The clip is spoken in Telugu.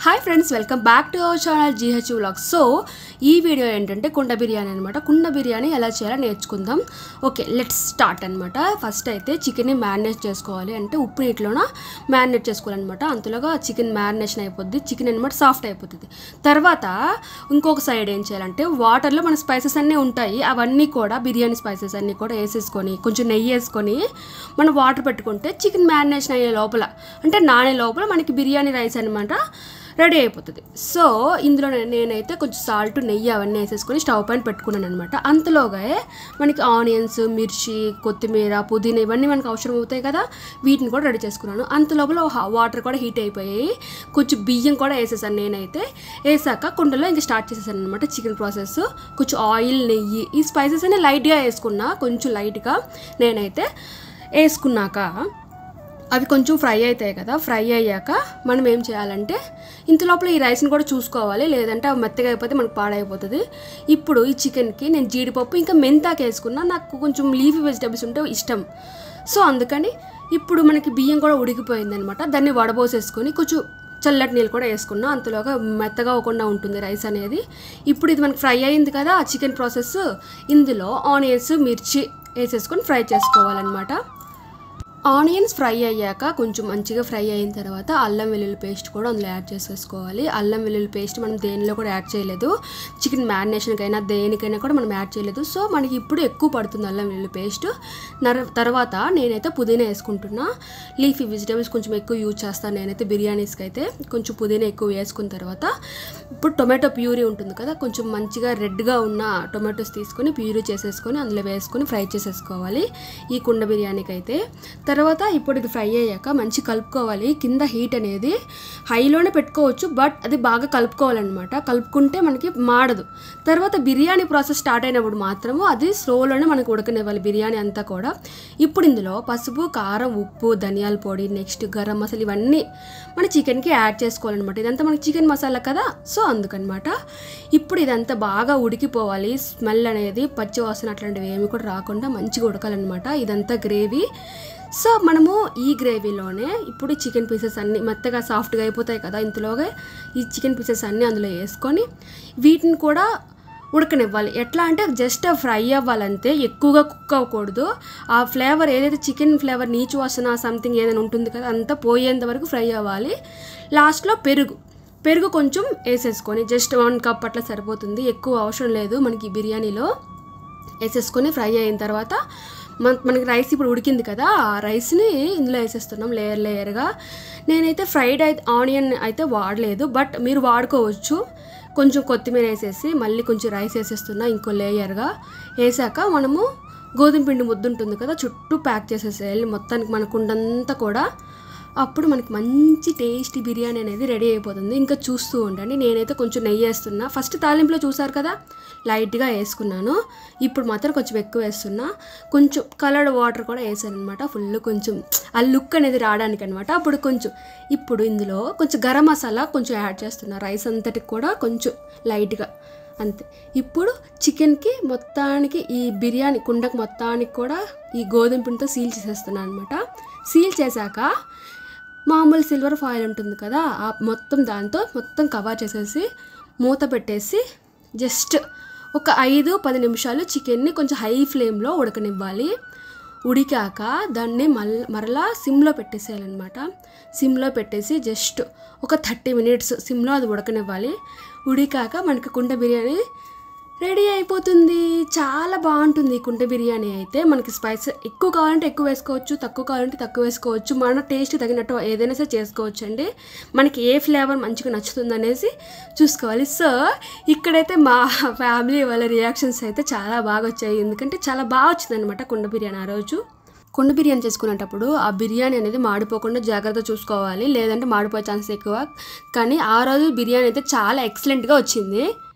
hi friends welcome back to our channel GH vlog so ఈ వీడియో ఏంటంటే కుండ బిర్యానీ అనమాట కుండ బిర్యానీ ఎలా చేయాలో నేర్చుకుందాం ఓకే లెట్స్ స్టార్ట్ అనమాట ఫస్ట్ అయితే చికెన్ని మ్యారినేట్ చేసుకోవాలి అంటే ఉప్పు నీటిలోన మ్యారినేట్ చేసుకోవాలన్నమాట అంతలోగా చికెన్ మ్యారినేషన్ అయిపోద్ది చికెన్ అనమాట సాఫ్ట్ అయిపోతుంది తర్వాత ఇంకొక సైడ్ ఏం చేయాలంటే వాటర్లో మన స్పైసెస్ అన్నీ ఉంటాయి అవన్నీ కూడా బిర్యానీ స్పైసెస్ అన్నీ కూడా వేసేసుకొని కొంచెం నెయ్యి వేసుకొని మనం వాటర్ పెట్టుకుంటే చికెన్ మ్యారినేషన్ అయ్యే లోపల అంటే నానే లోపల మనకి బిర్యానీ రైస్ అనమాట రెడీ అయిపోతుంది సో ఇందులో నే- నేనైతే కొంచెం సాల్ట్ నెయ్యి అవన్నీ వేసేసుకొని స్టవ్ పైన పెట్టుకున్నాను అనమాట అంతలోగా మనకి ఆనియన్స్ మిర్చి కొత్తిమీర పుదీనా ఇవన్నీ మనకు అవసరం అవుతాయి కదా వీటిని కూడా రెడీ చేసుకున్నాను అంత లోపల వాటర్ కూడా హీట్ అయిపోయాయి కొంచెం బియ్యం కూడా వేసేసాను నేనైతే వేసాక కుండలో ఇంకా స్టార్ట్ చేసేసాను అనమాట చికెన్ ప్రాసెస్ కొంచెం ఆయిల్ నెయ్యి ఈ స్పైసెస్ అన్ని లైట్గా వేసుకున్నా కొంచెం లైట్గా నేనైతే వేసుకున్నాక అవి కొంచెం ఫ్రై అవుతాయి కదా ఫ్రై అయ్యాక మనం ఏం చేయాలంటే ఇంత లోపల ఈ రైస్ని కూడా చూసుకోవాలి లేదంటే అవి మెత్తగా అయిపోతే మనకు పాడైపోతుంది ఇప్పుడు ఈ చికెన్కి నేను జీడిపప్పు ఇంకా మెంతాకు వేసుకున్నా నాకు కొంచెం లీఫీ వెజిటబుల్స్ ఉంటే ఇష్టం సో అందుకని ఇప్పుడు మనకి బియ్యం కూడా ఉడికిపోయింది అనమాట దాన్ని వడబోసేసుకొని కొంచెం చల్లటి నీళ్ళు కూడా వేసుకున్నా అంతలోగా మెత్తగా అవ్వకుండా ఉంటుంది రైస్ అనేది ఇప్పుడు ఇది మనకి ఫ్రై అయింది కదా చికెన్ ప్రాసెస్ ఇందులో ఆనియన్స్ మిర్చి వేసేసుకొని ఫ్రై చేసుకోవాలన్నమాట ఆనియన్స్ ఫ్రై అయ్యాక కొంచెం మంచిగా ఫ్రై అయిన తర్వాత అల్లం వెల్లుల్లి పేస్ట్ కూడా అందులో యాడ్ చేసేసుకోవాలి అల్లం వెల్లుల్లి పేస్ట్ మనం దేనిలో కూడా యాడ్ చేయలేదు చికెన్ మ్యారినేషన్కైనా దేనికైనా కూడా మనం యాడ్ చేయలేదు సో మనకి ఇప్పుడు ఎక్కువ పడుతుంది అల్లం వెల్లుల్లి పేస్ట్ నర తర్వాత నేనైతే పుదీనా వేసుకుంటున్నా లీఫీ వెజిటేబుల్స్ కొంచెం ఎక్కువ యూజ్ చేస్తాను నేనైతే బిర్యానీస్కి అయితే కొంచెం పుదీనా ఎక్కువ వేసుకున్న తర్వాత ఇప్పుడు టొమాటో ప్యూరీ ఉంటుంది కదా కొంచెం మంచిగా రెడ్గా ఉన్న టొమాటోస్ తీసుకొని ప్యూరీ చేసేసుకొని అందులో వేసుకొని ఫ్రై చేసేసుకోవాలి ఈ కుండ బిర్యానీకి అయితే తర్వాత ఇప్పుడు ఇది ఫ్రై అయ్యాక మంచి కలుపుకోవాలి కింద హీట్ అనేది హైలోనే పెట్టుకోవచ్చు బట్ అది బాగా కలుపుకోవాలన్నమాట కలుపుకుంటే మనకి మాడదు తర్వాత బిర్యానీ ప్రాసెస్ స్టార్ట్ అయినప్పుడు మాత్రము అది స్లోలోనే మనకు ఉడకనివ్వాలి బిర్యానీ అంతా కూడా ఇప్పుడు ఇందులో పసుపు కారం ఉప్పు ధనియాల పొడి నెక్స్ట్ గరం మసాలా ఇవన్నీ మన చికెన్కి యాడ్ చేసుకోవాలన్నమాట ఇదంతా మనకి చికెన్ మసాలా కదా సో అందుకనమాట ఇప్పుడు ఇదంతా బాగా ఉడికిపోవాలి స్మెల్ అనేది పచ్చి వాసన అట్లాంటివి ఏమి కూడా రాకుండా మంచిగా ఉడకాలన్నమాట ఇదంతా గ్రేవీ సో మనము ఈ గ్రేవీలోనే ఇప్పుడు చికెన్ పీసెస్ అన్నీ మెత్తగా సాఫ్ట్గా అయిపోతాయి కదా ఇంతలోగా ఈ చికెన్ పీసెస్ అన్నీ అందులో వేసుకొని వీటిని కూడా ఉడకనివ్వాలి ఎట్లా అంటే జస్ట్ ఫ్రై అవ్వాలంతే ఎక్కువగా కుక్ అవ్వకూడదు ఆ ఫ్లేవర్ ఏదైతే చికెన్ ఫ్లేవర్ నీచు వాసన సంథింగ్ ఏదైనా ఉంటుంది కదా అంతా పోయేంత వరకు ఫ్రై అవ్వాలి లాస్ట్లో పెరుగు పెరుగు కొంచెం వేసేసుకొని జస్ట్ వన్ కప్ అట్లా సరిపోతుంది ఎక్కువ అవసరం లేదు మనకి ఈ బిర్యానీలో వేసేసుకొని ఫ్రై అయిన తర్వాత మన మనకి రైస్ ఇప్పుడు ఉడికింది కదా ఆ రైస్ని ఇందులో వేసేస్తున్నాం లేయర్ లేయర్గా నేనైతే ఫ్రైడ్ అయితే ఆనియన్ అయితే వాడలేదు బట్ మీరు వాడుకోవచ్చు కొంచెం కొత్తిమీర వేసేసి మళ్ళీ కొంచెం రైస్ వేసేస్తున్నా ఇంకో లేయర్గా వేసాక మనము గోధుమ పిండి ముద్ద ఉంటుంది కదా చుట్టూ ప్యాక్ చేసేసేయాలి మొత్తానికి మన కుండంతా కూడా అప్పుడు మనకి మంచి టేస్టీ బిర్యానీ అనేది రెడీ అయిపోతుంది ఇంకా చూస్తూ ఉండండి నేనైతే కొంచెం నెయ్యి వేస్తున్నా ఫస్ట్ తాలింపులో చూసారు కదా లైట్గా వేసుకున్నాను ఇప్పుడు మాత్రం కొంచెం ఎక్కువ వేస్తున్నా కొంచెం కలర్డ్ వాటర్ కూడా వేసాను అనమాట ఫుల్ కొంచెం ఆ లుక్ అనేది రావడానికి అనమాట అప్పుడు కొంచెం ఇప్పుడు ఇందులో కొంచెం గరం మసాలా కొంచెం యాడ్ చేస్తున్నా రైస్ అంతటికి కూడా కొంచెం లైట్గా అంతే ఇప్పుడు చికెన్కి మొత్తానికి ఈ బిర్యానీ కుండకు మొత్తానికి కూడా ఈ గోధుమ పిండితో సీల్ చేసేస్తున్నాను అనమాట సీల్ చేశాక మామూలు సిల్వర్ ఫాయిల్ ఉంటుంది కదా ఆ మొత్తం దాంతో మొత్తం కవర్ చేసేసి మూత పెట్టేసి జస్ట్ ఒక ఐదు పది నిమిషాలు చికెన్ని కొంచెం హై ఫ్లేమ్లో ఉడకనివ్వాలి ఉడికాక దాన్ని మల్ మరలా సిమ్లో పెట్టేసేయాలన్నమాట సిమ్లో పెట్టేసి జస్ట్ ఒక థర్టీ మినిట్స్ సిమ్లో అది ఉడకనివ్వాలి ఉడికాక మనకి కుండ బిర్యానీ రెడీ అయిపోతుంది చాలా బాగుంటుంది ఈ కుండ బిర్యానీ అయితే మనకి స్పైస్ ఎక్కువ కావాలంటే ఎక్కువ వేసుకోవచ్చు తక్కువ కావాలంటే తక్కువ వేసుకోవచ్చు మన టేస్ట్ తగినట్టు ఏదైనా సరే చేసుకోవచ్చు అండి మనకి ఏ ఫ్లేవర్ మంచిగా నచ్చుతుంది అనేసి చూసుకోవాలి సో ఇక్కడైతే మా ఫ్యామిలీ వాళ్ళ రియాక్షన్స్ అయితే చాలా బాగా వచ్చాయి ఎందుకంటే చాలా బాగా వచ్చింది అనమాట కుండ బిర్యానీ ఆ రోజు కుండ బిర్యానీ చేసుకునేటప్పుడు ఆ బిర్యానీ అనేది మాడిపోకుండా జాగ్రత్త చూసుకోవాలి లేదంటే మాడిపోయే ఛాన్సెస్ ఎక్కువ కానీ ఆ రోజు బిర్యానీ అయితే చాలా ఎక్సలెంట్గా వచ్చింది